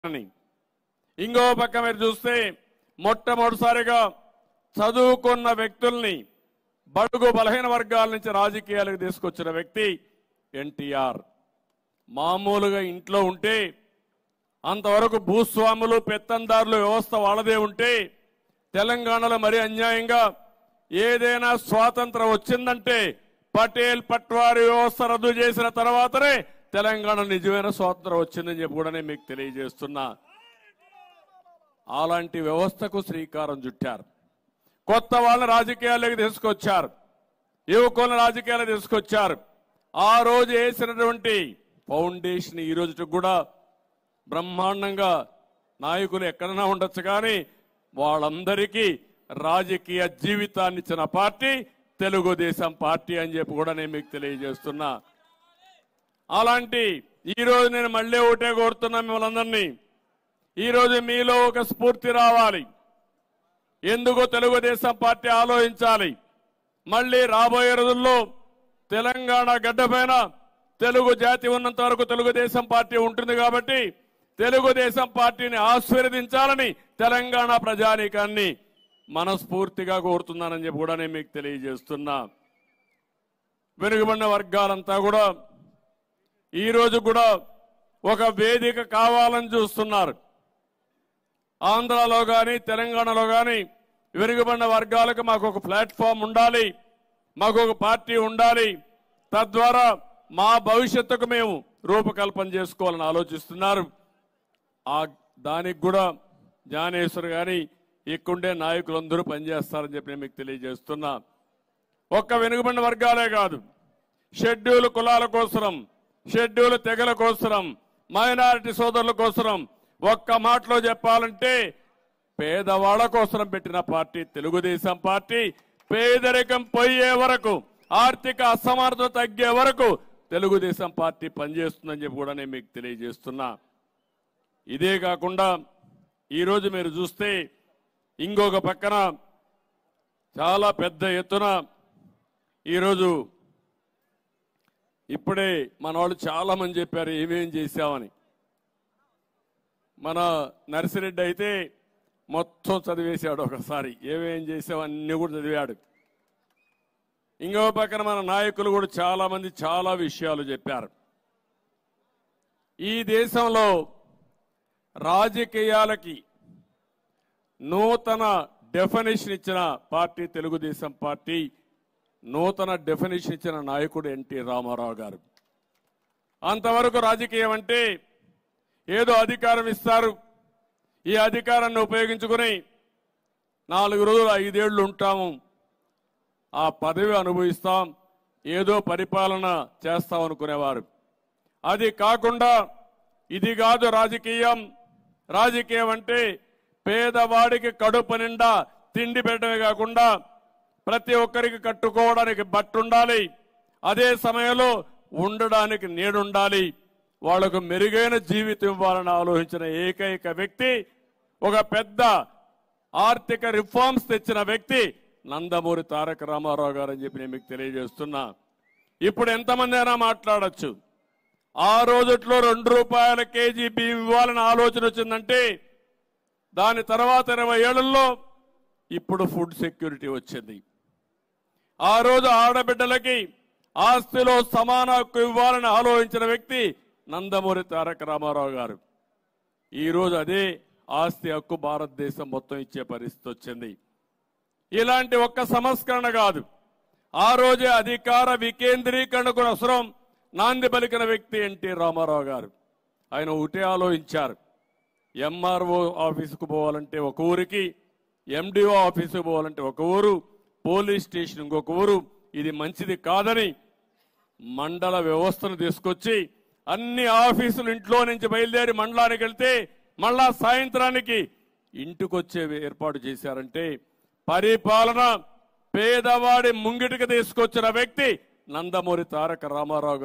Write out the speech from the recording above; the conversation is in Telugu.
అని ఇంకో పక్క మీరు చూస్తే మొట్టమొదటిసారిగా చదువుకున్న వ్యక్తుల్ని బడుగు బలహీన వర్గాల నుంచి రాజకీయాలకు తీసుకొచ్చిన వ్యక్తి ఎన్టీఆర్ మామూలుగా ఇంట్లో ఉంటే అంతవరకు భూస్వాములు పెత్తందారులు వ్యవస్థ వాళ్ళదే ఉంటే తెలంగాణలో మరి అన్యాయంగా ఏదైనా స్వాతంత్రం వచ్చిందంటే పటేల్ పట్వారి వ్యవస్థ రద్దు చేసిన తర్వాతనే తెలంగాణ నిజమైన స్వాతంత్రం వచ్చిందని చెప్పి కూడా నేను మీకు తెలియజేస్తున్నా అలాంటి వ్యవస్థకు శ్రీకారం చుట్టారు కొత్త వాళ్ళ రాజకీయాల్లోకి తీసుకొచ్చారు యువకులను రాజకీయాలు తీసుకొచ్చారు ఆ రోజు వేసినటువంటి ఫౌండేషన్ ఈ రోజుకి కూడా బ్రహ్మాండంగా నాయకులు ఎక్కడైనా ఉండొచ్చు కానీ వాళ్ళందరికీ రాజకీయ జీవితాన్ని ఇచ్చిన పార్టీ తెలుగుదేశం పార్టీ అని చెప్పి కూడా నేను మీకు తెలియజేస్తున్నా అలాంటి ఈ రోజు నేను మళ్ళీ ఒకటే కోరుతున్నా మిమ్మల్ని అందరినీ ఈ రోజు మీలో ఒక స్ఫూర్తి రావాలి ఎందుకు తెలుగుదేశం పార్టీ ఆలోచించాలి మళ్ళీ రాబోయే రోజుల్లో తెలంగాణ గడ్డపైన తెలుగు జాతి ఉన్నంత వరకు తెలుగుదేశం పార్టీ ఉంటుంది కాబట్టి తెలుగుదేశం పార్టీని ఆశీర్వదించాలని తెలంగాణ ప్రజానీకాన్ని మనస్ఫూర్తిగా కోరుతున్నానని చెప్పి కూడా నేను మీకు తెలియజేస్తున్నా వెనుకబడిన వర్గాలంతా కూడా ఈ రోజు కూడా ఒక వేదిక కావాలని చూస్తున్నారు ఆంధ్రాలో కానీ తెలంగాణలో కానీ వెనుకబడిన వర్గాలకు మాకు ఒక ప్లాట్ఫామ్ ఉండాలి మాకు ఒక పార్టీ ఉండాలి తద్వారా మా భవిష్యత్తుకు మేము రూపకల్పన చేసుకోవాలని ఆలోచిస్తున్నారు ఆ దానికి కూడా జ్ఞానేశ్వర్ గాని ఇక్కడుండే నాయకులందరూ పనిచేస్తారని చెప్పి నేను మీకు తెలియజేస్తున్నా ఒక్క వెనుకబడిన వర్గాలే కాదు షెడ్యూల్ కులాల కోసరం షెడ్యూల్ తెగల కోసరం మైనారిటీ సోదరుల కోసరం ఒక్క మాటలో చెప్పాలంటే పేదవాళ్ల కోసరం పెట్టిన పార్టీ తెలుగుదేశం పార్టీ పేదరికం పోయే వరకు ఆర్థిక అసమానత తగ్గే వరకు తెలుగుదేశం పార్టీ పనిచేస్తుందని చెప్పి కూడా నేను మీకు తెలియజేస్తున్నా ఇదే కాకుండా ఈరోజు మీరు చూస్తే ఇంకొక పక్కన చాలా పెద్ద ఎత్తున ఈరోజు ఇప్పుడే మన వాళ్ళు చాలా మంది చెప్పారు ఏమేం చేశామని మన నర్సిరెడ్డి అయితే మొత్తం చదివేశాడు ఒకసారి ఏమేం చేసావు అన్ని కూడా చదివాడు ఇంకో పక్కన మన నాయకులు కూడా చాలా మంది చాలా విషయాలు చెప్పారు ఈ దేశంలో రాజకీయాలకి నూతన డెఫినేషన్ ఇచ్చిన పార్టీ తెలుగుదేశం పార్టీ నూతన డెఫినేషన్ ఇచ్చిన నాయకుడు ఎన్టీ రామారావు గారు అంతవరకు రాజకీయం అంటే ఏదో అధికారం ఇస్తారు ఈ అధికారాన్ని ఉపయోగించుకుని నాలుగు రోజులు ఐదేళ్లు ఉంటాము ఆ పదవి అనుభవిస్తాం ఏదో పరిపాలన చేస్తాం అనుకునేవారు అది కాకుండా ఇది కాదు రాజకీయం రాజకీయం అంటే పేదవాడికి కడుపు నిండా తిండి పెట్టడమే కాకుండా ప్రతి ఒక్కరికి కట్టుకోవడానికి బట్ట ఉండాలి అదే సమయంలో ఉండడానికి నీడుండాలి వాళ్లకు మెరుగైన జీవితం ఇవ్వాలని ఆలోచించిన ఏకైక వ్యక్తి ఒక పెద్ద ఆర్థిక రిఫార్మ్స్ తెచ్చిన వ్యక్తి నందమూరి తారక రామారావు గారు అని చెప్పి నేను మీకు తెలియజేస్తున్నా ఇప్పుడు ఎంతమంది అయినా మాట్లాడచ్చు ఆ రోజుట్లో రెండు రూపాయల కేజీ బియ్యం ఇవ్వాలని ఆలోచన వచ్చిందంటే దాని తర్వాత ఇరవై ఏళ్లలో ఇప్పుడు ఫుడ్ సెక్యూరిటీ వచ్చింది ఆ రోజు ఆడబిడ్డలకి ఆస్తిలో సమాన హక్కు ఇవ్వాలని ఆలోచించిన వ్యక్తి నందమూరి తారక రామారావు గారు ఈ రోజు అదే ఆస్తి హక్కు భారతదేశం మొత్తం ఇచ్చే పరిస్థితి వచ్చింది ఇలాంటి ఒక్క సంస్కరణ కాదు ఆ రోజే అధికార వికేంద్రీకరణకు అవసరం నాంది పలికిన వ్యక్తి ఎన్టీ రామారావు గారు ఆయన ఒకటే ఆలోచించారు ఎంఆర్ఓ ఆఫీసుకు పోవాలంటే ఒక ఊరికి ఎండిఓ ఆఫీసుకు పోవాలంటే ఒక ఊరు పోలీస్ స్టేషన్ ఇంకొక ఊరు ఇది మంచిది కాదని మండల వ్యవస్థను తీసుకొచ్చి అన్ని ఆఫీసులు ఇంట్లో నుంచి బయలుదేరి మండలానికి వెళ్తే మళ్ళా సాయంత్రానికి ఇంటికొచ్చే ఏర్పాటు చేశారంటే పరిపాలన పేదవాడి ముంగిటికి తీసుకొచ్చిన వ్యక్తి నందమూరి తారక రామారావు గారు